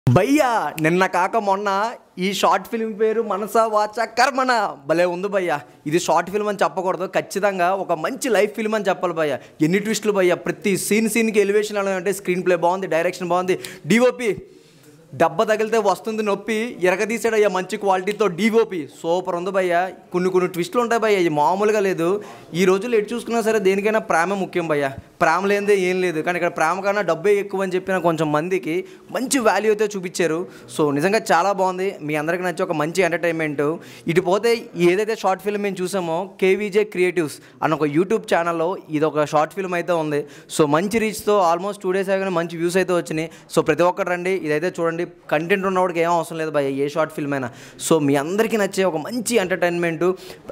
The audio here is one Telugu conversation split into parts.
భయ్యా నిన్న కాక మొన్న ఈ షార్ట్ ఫిల్మ్ పేరు మనసా వాచ కర్మణ భలే ఉంది భయ్యా ఇది షార్ట్ ఫిల్మ్ అని చెప్పకూడదు ఖచ్చితంగా ఒక మంచి లైఫ్ ఫిల్మ్ అని చెప్పాలి భయ్యా ఎన్ని ట్విస్టులు భయ్యా ప్రతి సీన్ సీన్కి ఎలివేషన్ ఎలా అంటే స్క్రీన్ ప్లే బాగుంది డైరెక్షన్ బాగుంది డిఓపి దెబ్బ తగిలితే వస్తుంది నొప్పి ఎరగదీసాడు అయ్యా మంచి క్వాలిటీతో డిఓపి సూపర్ ఉంది భయ్యా కొన్ని కొన్ని ట్విస్టులు ఉంటాయి భయ్యా ఇది మామూలుగా లేదు ఈ రోజుల్లో ఎటు చూసుకున్నా సరే దేనికైనా ప్రేమ ముఖ్యం భయ్యా ప్రేమ లేనిదే ఏం లేదు కానీ ఇక్కడ ప్రేమ కన్నా డబ్బే ఎక్కువ అని చెప్పిన కొంచెం మందికి మంచి వాల్యూ అయితే చూపించారు సో నిజంగా చాలా బాగుంది మీ అందరికీ నచ్చి ఒక మంచి ఎంటర్టైన్మెంట్ ఇటు పోతే ఏదైతే షార్ట్ ఫిల్మ్ మేము చూసామో కేవీజే క్రియేటివ్స్ అన్న ఒక యూట్యూబ్ ఛానల్లో ఇది ఒక షార్ట్ ఫిల్మ్ అయితే ఉంది సో మంచి రీచ్తో ఆల్మోస్ట్ టూ డేస్ అయినా మంచి వ్యూస్ అయితే వచ్చినాయి సో ప్రతి ఒక్కరు రండి ఇదైతే చూడండి కంటెంట్ ఉన్నవాడికి ఏం అవసరం లేదు భయ ఏ షార్ట్ ఫిల్మ్ అయినా సో మీ అందరికీ నచ్చే ఒక మంచి ఎంటర్టైన్మెంట్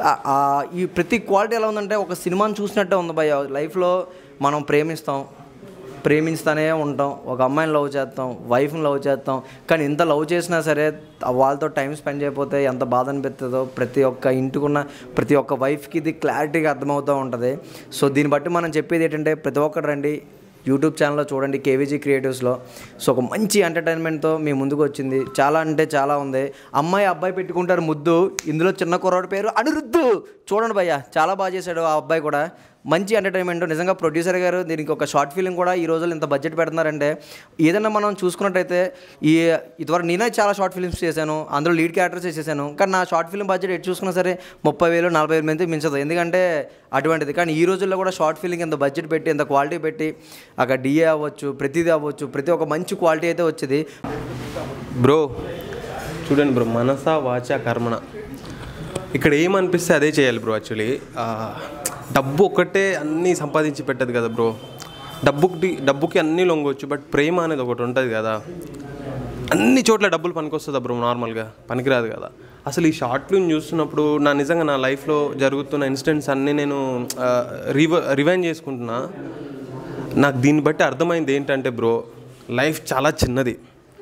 ఈ ప్రతి క్వాలిటీ ఎలా ఉందంటే ఒక సినిమాని చూసినట్టే ఉంది భయ లైఫ్లో మనం ప్రేమిస్తాం ప్రేమించుతానే ఉంటాం ఒక అమ్మాయిని లవ్ చేస్తాం వైఫ్ని లవ్ చేస్తాం కానీ ఇంత లవ్ చేసినా సరే వాళ్ళతో టైం స్పెండ్ చేయకపోతే ఎంత బాధ అనిపిస్తుందో ప్రతి ఒక్క ఇంటికున్న ప్రతి ఒక్క వైఫ్కి ఇది క్లారిటీగా అర్థమవుతూ ఉంటుంది సో దీన్ని బట్టి మనం చెప్పేది ఏంటంటే ప్రతి ఒక్కరు రండి యూట్యూబ్ ఛానల్లో చూడండి కేవీజీ క్రియేటివ్స్లో సో ఒక మంచి ఎంటర్టైన్మెంట్తో మీ ముందుకు వచ్చింది చాలా అంటే చాలా ఉంది అమ్మాయి అబ్బాయి పెట్టుకుంటారు ముద్దు ఇందులో చిన్న కుర్రాడి పేరు అనిరుద్ధు చూడండి భయ్య చాలా బాగా చేశాడు ఆ అబ్బాయి కూడా మంచి ఎంటర్టైన్మెంట్ నిజంగా ప్రొడ్యూసర్ గారు దీనికి ఒక షార్ట్ ఫిలిం కూడా ఈ రోజుల్లో ఇంత బడ్జెట్ పెడుతున్నారంటే ఏదైనా మనం చూసుకున్నట్టయితే ఈ ఇదివరకు నేనే చాలా షార్ట్ ఫిల్మ్స్ చేశాను అందులో లీడ్ క్యారెక్టర్స్ చేసేసాను కానీ నా షార్ట్ ఫిల్మ్ బడ్జెట్ ఎటు చూసుకున్నా సరే ముప్పై వేలు నలభై వేలు మంది మించదు ఎందుకంటే అటువంటిది కానీ ఈ రోజుల్లో కూడా షార్ట్ ఫిల్మ్ ఇంత బడ్జెట్ పెట్టి ఇంత క్వాలిటీ పెట్టి అక్కడ డిఏ అవ్వచ్చు ప్రతిదీ అవ్వచ్చు ప్రతి ఒక్క మంచి క్వాలిటీ అయితే వచ్చేది బ్రో చూడండి బ్రో మనసా వాచ కర్మణ ఇక్కడ ఏమనిపిస్తే అదే చేయాలి బ్రో యాక్చువల్లీ డబ్బు ఒక్కటే అన్నీ సంపాదించి పెట్టదు కదా బ్రో డబ్బుకి డబ్బుకి అన్నీ లొంగవచ్చు బట్ ప్రేమ అనేది ఒకటి ఉంటుంది కదా అన్ని చోట్ల డబ్బులు పనికొస్తుందా బ్రో నార్మల్గా పనికిరాదు కదా అసలు ఈ షార్ట్ ఫిల్మ్ చూస్తున్నప్పుడు నా నిజంగా నా లైఫ్లో జరుగుతున్న ఇన్సిడెంట్స్ అన్నీ నేను రివ రివైన్ చేసుకుంటున్నా నాకు దీన్ని బట్టి అర్థమైంది ఏంటంటే బ్రో లైఫ్ చాలా చిన్నది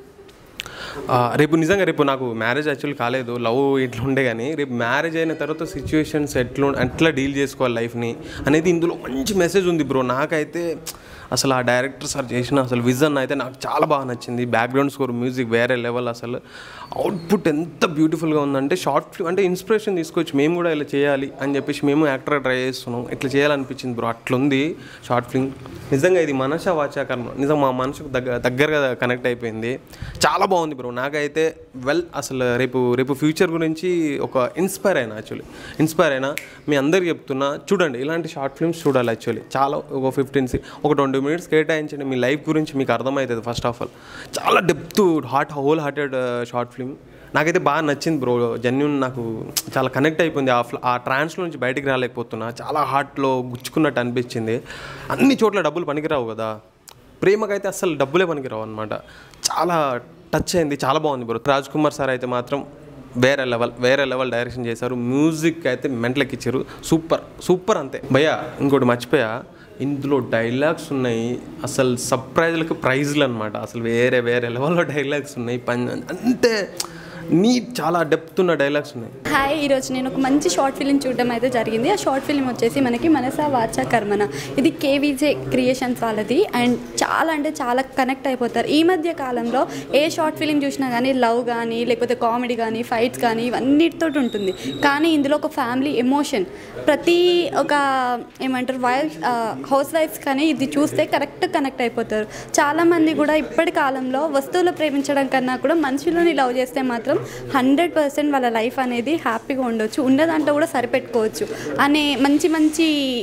ఆ, రేపు నిజంగా రేపు నాకు మ్యారేజ్ యాక్చువల్ కాలేదు లవ్ ఇట్లా ఉండే కానీ రేపు మ్యారేజ్ అయిన తర్వాత సిచ్యువేషన్స్ ఎట్లా ఎట్లా డీల్ చేసుకోవాలి లైఫ్ని అనేది ఇందులో మంచి మెసేజ్ ఉంది బ్రో నాకైతే అసలు ఆ డైరెక్టర్ సార్ చేసిన అసలు విజన్ అయితే నాకు చాలా బాగా నచ్చింది బ్యాక్గ్రౌండ్ స్కోర్ మ్యూజిక్ వేరే లెవెల్ అసలు అవుట్పుట్ ఎంత బ్యూటిఫుల్గా ఉందంటే షార్ట్ ఫిల్మ్ అంటే ఇన్స్పిరేషన్ తీసుకొచ్చి మేము కూడా ఇలా చేయాలి అని చెప్పేసి మేము యాక్టర్గా ట్రై చేస్తున్నాం ఇట్లా చేయాలనిపించింది బ్రో అట్లుంది షార్ట్ ఫిల్మ్ నిజంగా ఇది మనస వాచాకర్మ నిజంగా మా మనసుకు దగ్గర దగ్గరగా కనెక్ట్ అయిపోయింది చాలా బాగుంది బ్రో నాకైతే వెల్ అసలు రేపు రేపు ఫ్యూచర్ గురించి ఒక ఇన్స్పైర్ అయినా యాక్చువల్లీ ఇన్స్పైర్ అయినా మీ అందరికి చెప్తున్నా చూడండి ఇలాంటి షార్ట్ ఫిల్మ్స్ చూడాలి యాక్చువల్లీ చాలా ఒక ఫిఫ్టీన్ ఒక ట్వంటీ మినిట్స్ కేటాయించండి మీ లైఫ్ గురించి మీకు అర్థమవుతుంది ఫస్ట్ ఆఫ్ ఆల్ చాలా depth heart whole hearted short film నాకైతే బాగా నచ్చింది బ్రో జెన్యున్ నాకు చాలా కనెక్ట్ అయిపోయింది ఆ ఫ్ల- ఆ ట్రాన్స్లో నుంచి బయటికి రాలేకపోతున్నా చాలా హార్ట్లో గుచ్చుకున్నట్టు అనిపించింది అన్ని చోట్ల డబ్బులు పనికిరావు కదా ప్రేమకైతే అస్సలు డబ్బులే పనికిరావు అనమాట చాలా టచ్ అయింది చాలా బాగుంది బ్రో రాజ్ కుమార్ సార్ అయితే మాత్రం వేరే లెవెల్ వేరే లెవెల్ డైరెక్షన్ చేశారు మ్యూజిక్ అయితే మెంటలకి ఇచ్చారు సూపర్ సూపర్ అంతే భయ్యా ఇంకోటి మర్చిపోయా ఇందులో డైలాగ్స్ ఉన్నాయి అసలు సర్ప్రైజ్లకు ప్రైజ్లు అనమాట అసలు వేరే వేరే లెవెల్లో డైలాగ్స్ ఉన్నాయి పని అంటే నీట్ చాలా డెప్త్ ఉన్న డైలాగ్స్ ఉన్నాయి హాయ్ ఈరోజు నేను ఒక మంచి షార్ట్ ఫిలిం చూడడం అయితే జరిగింది ఆ షార్ట్ ఫిలిం వచ్చేసి మనకి మనసా వాచ కర్మన ఇది కేవీజే క్రియేషన్స్ వాళ్ళది అండ్ చాలా అంటే చాలా కనెక్ట్ అయిపోతారు ఈ మధ్య కాలంలో ఏ షార్ట్ ఫిలిం చూసినా కానీ లవ్ కానీ లేకపోతే కామెడీ కానీ ఫైట్స్ కానీ ఇవన్నిటితో ఉంటుంది కానీ ఇందులో ఒక ఫ్యామిలీ ఎమోషన్ ప్రతి ఒక ఏమంటారు వైఫ్ హౌస్ వైఫ్స్ కానీ ఇది చూస్తే కరెక్ట్ కనెక్ట్ అయిపోతారు చాలామంది కూడా ఇప్పటి కాలంలో వస్తువులు ప్రేమించడం కన్నా కూడా మనుషులని లవ్ చేస్తే మాత్రం హండ్రెడ్ పర్సెంట్ వాళ్ళ లైఫ్ అనేది హ్యాపీగా ఉండొచ్చు ఉన్న దాంట్లో కూడా సరిపెట్టుకోవచ్చు అనే మంచి మంచి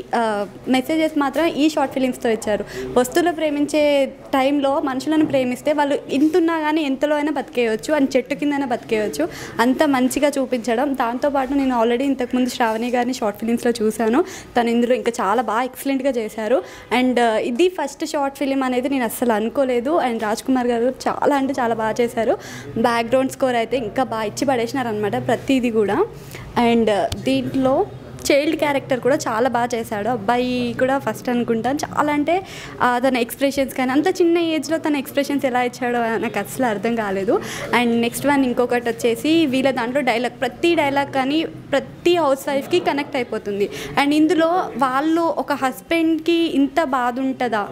మెసేజెస్ మాత్రం ఈ షార్ట్ ఫిలిమ్స్తో ఇచ్చారు వస్తువులు ప్రేమించే టైంలో మనుషులను ప్రేమిస్తే వాళ్ళు ఇంతున్నా కానీ ఎంతలో అయినా బతికేయచ్చు అని చెట్టు కిందైనా బతికేయచ్చు అంత మంచిగా చూపించడం దాంతోపాటు నేను ఆల్రెడీ ఇంతకుముందు శ్రావణి గారిని షార్ట్ ఫిలిమ్స్లో చూశాను తను ఇందులో ఇంకా చాలా బాగా ఎక్సలెంట్గా చేశారు అండ్ ఇది ఫస్ట్ షార్ట్ ఫిలిం అనేది నేను అస్సలు అనుకోలేదు అండ్ రాజ్ కుమార్ గారు చాలా అంటే చాలా బాగా చేశారు బ్యాక్గ్రౌండ్ స్కోర్ అయితే ఇంకా బాగా ఇచ్చి పడేసినారు అనమాట ప్రతిదీ కూడా అండ్ దీంట్లో చైల్డ్ క్యారెక్టర్ కూడా చాలా బాగా చేశాడు అబ్బాయి కూడా ఫస్ట్ అనుకుంటాను చాలా అంటే ఆ, తన ఎక్స్ప్రెషన్స్ కానీ అంత చిన్న ఏజ్లో తన ఎక్స్ప్రెషన్స్ ఎలా ఇచ్చాడో నాకు అసలు అర్థం కాలేదు అండ్ నెక్స్ట్ వన్ ఇంకొకటి వచ్చేసి వీళ్ళ దాంట్లో డైలాగ్ ప్రతి డైలాగ్ కానీ ప్రతి హౌస్ వైఫ్కి కనెక్ట్ అయిపోతుంది అండ్ ఇందులో వాళ్ళు ఒక హస్బెండ్కి ఇంత బాధ ఉంటుందా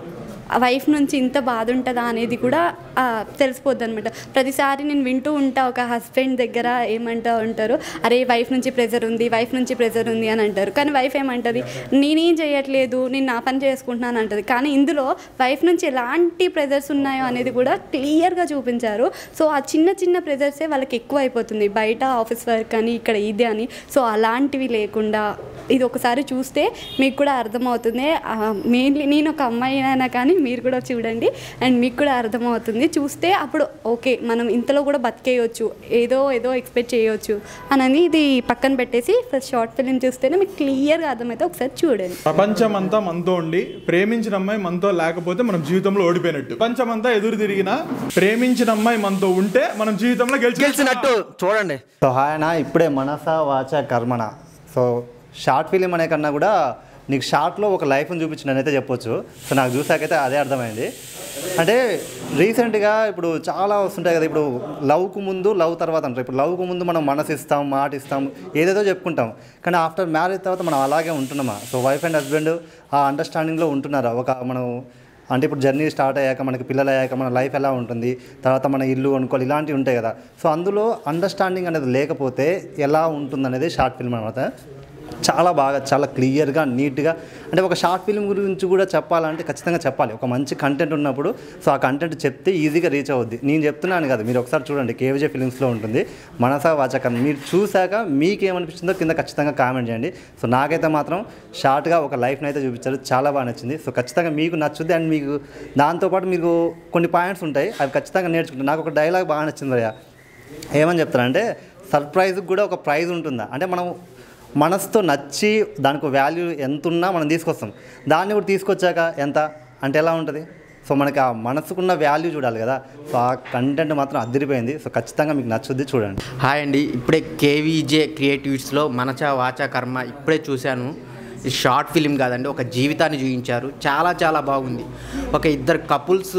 వైఫ్ నుంచి ఇంత బాధ ఉంటుందా అనేది కూడా ఆ, తెలిసిపోద్ది అనమాట ప్రతిసారి నేను వింటూ ఉంటా ఒక హస్బెండ్ దగ్గర ఏమంటా ఉంటారు అరే వైఫ్ నుంచి ప్రెజర్ ఉంది వైఫ్ నుంచి ప్రెజర్ ఉంది అని అంటారు కానీ వైఫ్ ఏమంటది నేనేం చేయట్లేదు నేను నా పని చేసుకుంటున్నాను అంటది కానీ ఇందులో వైఫ్ నుంచి ఎలాంటి ప్రెజర్స్ ఉన్నాయో అనేది కూడా క్లియర్గా చూపించారు సో ఆ చిన్న చిన్న ప్రెజర్సే వాళ్ళకి ఎక్కువ అయిపోతుంది బయట ఆఫీస్ వర్క్ అని ఇక్కడ ఇది అని సో అలాంటివి లేకుండా ఇది ఒకసారి చూస్తే మీకు కూడా అర్థమవుతుంది మెయిన్లీ నేను ఒక అమ్మాయి అయినా కానీ మీరు కూడా చూడండి అండ్ మీకు కూడా అర్థమవుతుంది చూస్తే అప్పుడు ఓకే మనం ఇంతలో కూడా బతికేయచ్చు ఏదో ఏదో ఎక్స్పెక్ట్ చేయొచ్చు అని ఇది పక్కన పెట్టేసి ఫస్ట్ షార్ట్ ఫిలిం చూస్తేనే మీకు క్లియర్గా అర్థమైతే ఒకసారి చూడండి ప్రపంచం అంతా మనతో ఉండి ప్రేమించిన అమ్మాయి మనతో లేకపోతే మనం జీవితంలో ఓడిపోయినట్టు ప్రపంచం అంతా ఎదురు తిరిగినా ప్రేమించిన అమ్మాయి మనతో ఉంటే మనం జీవితంలో గెలిచి గెలిచినట్టు చూడండి సో హాయ్ అన్న ఇప్పుడే మనస వాచ కర్మణ సో షార్ట్ ఫిలిం అనే కన్నా కూడా నీకు షార్ట్లో ఒక లైఫ్ని చూపించిన అయితే చెప్పొచ్చు సో నాకు చూసాకైతే అదే అర్థమైంది అంటే రీసెంట్గా ఇప్పుడు చాలా వస్తుంటాయి కదా ఇప్పుడు లవ్కు ముందు లవ్ తర్వాత అంటారు ఇప్పుడు లవ్కు ముందు మనం మనసు ఇస్తాం మాట ఇస్తాం ఏదేదో చెప్పుకుంటాం కానీ ఆఫ్టర్ మ్యారేజ్ తర్వాత మనం అలాగే ఉంటున్నామా సో వైఫ్ అండ్ హస్బెండ్ ఆ అండర్స్టాండింగ్లో ఉంటున్నారా ఒక మనం అంటే ఇప్పుడు జర్నీ స్టార్ట్ అయ్యాక మనకి పిల్లలు అయ్యాక మన లైఫ్ ఎలా ఉంటుంది తర్వాత మన ఇల్లు కొనుక్కోవాలి ఇలాంటివి ఉంటాయి కదా సో అందులో అండర్స్టాండింగ్ అనేది లేకపోతే ఎలా ఉంటుంది అనేది షార్ట్ ఫిల్మ్ అనమాట చాలా బాగా చాలా క్లియర్గా నీట్గా అంటే ఒక షార్ట్ ఫిల్మ్ గురించి కూడా చెప్పాలంటే ఖచ్చితంగా చెప్పాలి ఒక మంచి కంటెంట్ ఉన్నప్పుడు సో ఆ కంటెంట్ చెప్తే ఈజీగా రీచ్ అవుద్ది నేను చెప్తున్నాను కదా మీరు ఒకసారి చూడండి కేవీజే ఫిలిమ్స్లో ఉంటుంది మనసా వాచకం మీరు చూశాక మీకేమనిపించిందో కింద ఖచ్చితంగా కామెంట్ చేయండి సో నాకైతే మాత్రం షార్ట్గా ఒక లైఫ్ని అయితే చూపించారు చాలా బాగా నచ్చింది సో ఖచ్చితంగా మీకు నచ్చుద్ది అండ్ మీకు దాంతోపాటు మీకు కొన్ని పాయింట్స్ ఉంటాయి అవి ఖచ్చితంగా నేర్చుకుంటారు నాకు ఒక డైలాగ్ బాగా నచ్చింది భయ్యా ఏమని చెప్తారంటే సర్ప్రైజ్కి కూడా ఒక ప్రైజ్ ఉంటుందా అంటే మనం మనసుతో నచ్చి దానికి వాల్యూ ఎంత ఉన్నా మనం తీసుకొస్తాం దాన్ని కూడా తీసుకొచ్చాక ఎంత అంటే ఎలా ఉంటుంది సో మనకి ఆ మనసుకున్న వాల్యూ చూడాలి కదా సో ఆ కంటెంట్ మాత్రం అదిరిపోయింది సో ఖచ్చితంగా మీకు నచ్చుద్ది చూడండి హాయ్ అండి ఇప్పుడే కేవీజే క్రియేటివ్స్లో మనచ వాచ కర్మ ఇప్పుడే చూశాను ఇది షార్ట్ ఫిలిం కాదండి ఒక జీవితాన్ని చూపించారు చాలా చాలా బాగుంది ఒక ఇద్దరు కపుల్స్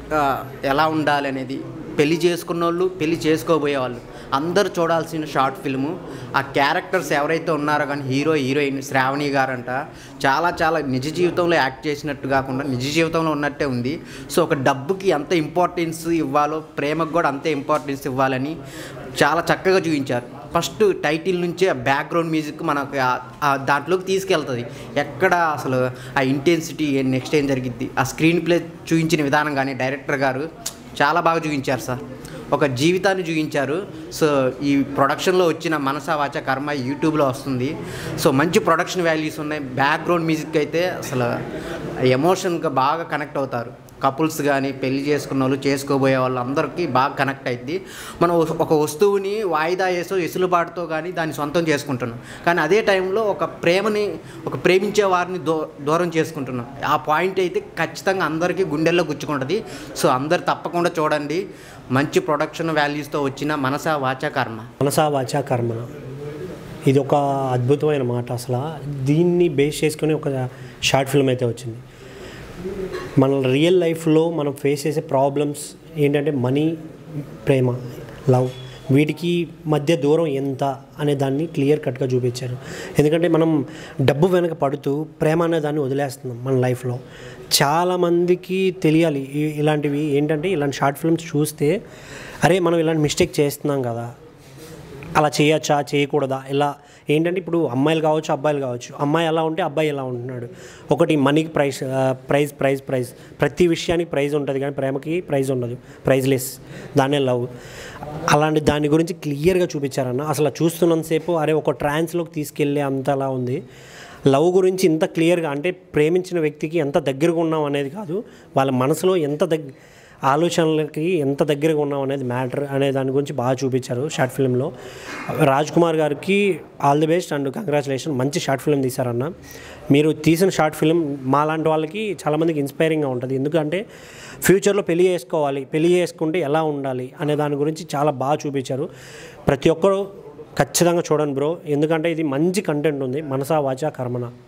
ఎలా ఉండాలి అనేది పెళ్లి చేసుకున్న వాళ్ళు పెళ్లి చేసుకోబోయే వాళ్ళు అందరూ చూడాల్సిన షార్ట్ ఫిల్ము ఆ క్యారెక్టర్స్ ఎవరైతే ఉన్నారో కానీ హీరో హీరోయిన్ శ్రావణి గారంట చాలా చాలా నిజ జీవితంలో యాక్ట్ చేసినట్టు కాకుండా నిజ జీవితంలో ఉన్నట్టే ఉంది సో ఒక డబ్బుకి ఎంత ఇంపార్టెన్స్ ఇవ్వాలో ప్రేమకు కూడా అంతే ఇంపార్టెన్స్ ఇవ్వాలని చాలా చక్కగా చూపించారు ఫస్ట్ టైటిల్ నుంచే బ్యాక్గ్రౌండ్ మ్యూజిక్ మనకు ఆ- ఆ దాంట్లోకి తీసుకెళ్తుంది ఎక్కడ అసలు ఆ ఇంటెన్సిటీ నెక్స్ట్ ఏం జరిగిద్ది ఆ స్క్రీన్ ప్లే చూపించిన విధానం కానీ డైరెక్టర్ గారు చాలా బాగా చూపించారు సార్ ఒక జీవితాన్ని చూపించారు సో ఈ ప్రొడక్షన్లో వచ్చిన మనసా వాచ కర్మ యూట్యూబ్లో వస్తుంది సో మంచి ప్రొడక్షన్ వాల్యూస్ ఉన్నాయి బ్యాక్గ్రౌండ్ మ్యూజిక్ అయితే అసలు ఎమోషన్గా బాగా కనెక్ట్ అవుతారు కపుల్స్ కానీ పెళ్లి చేసుకున్న వాళ్ళు చేసుకోబోయే వాళ్ళు అందరికీ బాగా కనెక్ట్ అయింది మనం ఒక వస్తువుని వాయిదా వేసో ఎసులుబాటుతో కానీ దాన్ని సొంతం చేసుకుంటున్నాం కానీ అదే టైంలో ఒక ప్రేమని ఒక ప్రేమించే వారిని దూ దూరం చేసుకుంటున్నాం ఆ పాయింట్ అయితే ఖచ్చితంగా అందరికీ గుండెల్లో గుచ్చుకుంటుంది సో అందరు తప్పకుండా చూడండి మంచి ప్రొడక్షన్ వాల్యూస్తో వచ్చిన మనసా వాచా కర్మ మనసా వాచా కర్మ ఇది ఒక అద్భుతమైన మాట అసలు దీన్ని బేస్ చేసుకొని ఒక షార్ట్ ఫిల్మ్ అయితే వచ్చింది మన రియల్ లైఫ్లో మనం ఫేస్ చేసే ప్రాబ్లమ్స్ ఏంటంటే మనీ ప్రేమ లవ్ వీటికి మధ్య దూరం ఎంత అనే దాన్ని క్లియర్ కట్గా చూపించారు ఎందుకంటే మనం డబ్బు వెనక పడుతూ ప్రేమ అనే దాన్ని వదిలేస్తున్నాం మన లైఫ్లో చాలామందికి తెలియాలి ఈ- ఇలాంటివి ఏంటంటే ఇలాంటి షార్ట్ ఫిల్మ్స్ చూస్తే అరే మనం ఇలాంటి మిస్టేక్ చేస్తున్నాం కదా అలా చేయొచ్చా చేయకూడదా ఇలా ఏంటంటే ఇప్పుడు అమ్మాయిలు కావచ్చు అబ్బాయిలు కావచ్చు అమ్మాయి ఎలా ఉంటే అబ్బాయి ఎలా ఉంటున్నాడు ఒకటి మనీకి ప్రైస్ ప్రైజ్ ప్రైజ్ ప్రైజ్ ప్రతి విషయానికి ప్రైజ్ ఉంటుంది కానీ ప్రేమకి ప్రైజ్ ఉండదు ప్రైజ్లెస్ దాన్నే లవ్ అలాంటి దాని గురించి క్లియర్గా చూపించారన్న అసలు చూస్తున్నంతసేపు అరే ఒక ట్రాన్స్లోకి తీసుకెళ్ళే అంతలా ఉంది లవ్ గురించి ఇంత క్లియర్గా అంటే ప్రేమించిన వ్యక్తికి ఎంత దగ్గరగా ఉన్నాం అనేది కాదు వాళ్ళ మనసులో ఎంత దగ్గర ఆలోచనలకి ఎంత దగ్గరగా ఉన్నాం అనేది మ్యాటర్ అనే దాని గురించి బాగా చూపించారు షార్ట్ ఫిల్మ్లో రాజ్ కుమార్ గారికి all the best and congratulation మంచి షార్ట్ ఫిల్మ్ తీశారన్న మీరు తీసిన షార్ట్ ఫిల్మ్ మా లాంటి వాళ్ళకి చాలామందికి ఇన్స్పైరింగ్గా ఉంటుంది ఎందుకంటే ఫ్యూచర్లో పెళ్లి చేసుకోవాలి పెళ్లి చేసుకుంటే ఎలా ఉండాలి అనే దాని గురించి చాలా బాగా చూపించారు ప్రతి ఒక్కరూ ఖచ్చితంగా చూడండి బ్రో ఎందుకంటే ఇది మంచి కంటెంట్ ఉంది మనసా వాచా కర్మన